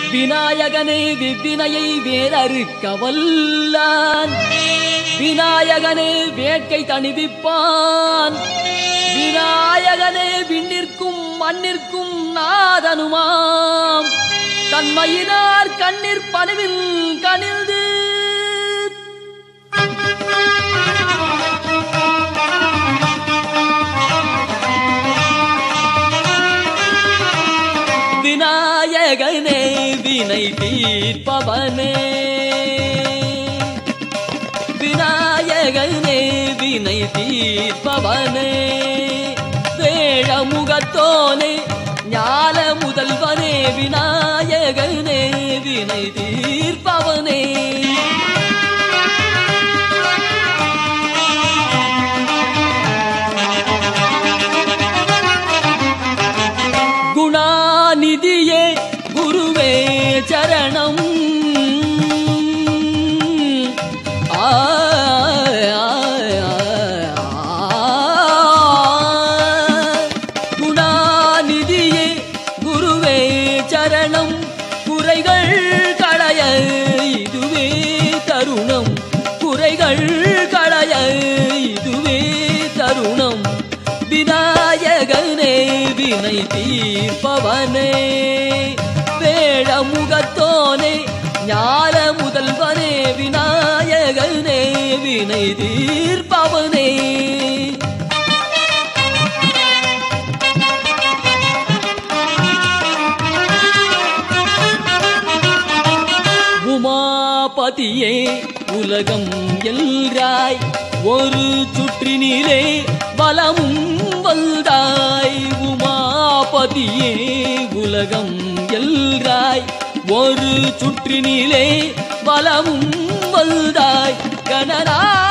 விநாயகனே விவ்வினையை வேறறுக்க வல்லான் விநாயகனே வேட்கை தணிவிப்பான் விநாயகனே விண்ணிற்கும் மண்ணிற்கும் நாதனுமாம் தன்மையினார் கண்ணீர் பணிவில் கனிழ்ந்து விநாயகனே வினை தீர்ப்பவனே விநாயகனே வினை தீர்ப்பவனே வேழமுகத்தோனே ஞால முதல்வனே விநாயகனே வினை தீர்ப்பவனே குணாநிதியே குருவே சரணம் ஆ, ஆ, ஆ. குணாநிதியே குருவே சரணம் குறைகள் களைய இதுவே தருணம் குறைகள் களைய இதுவே தருணம் விநாயகனே வினை தீர்ப்பவனே வேழமுகத்தோனே ஞான முதல்வனே விநாயகனே வினை தீர்ப்பவனே உமாபதியே உலகம் எல்ராய் ஒரு சுற்றினிலே பலமும் வந்தாய் உமாபதியே உலகம் எல்ராய் ஒரு சுற்றினிலே பலமும் வந்தாய் கணரா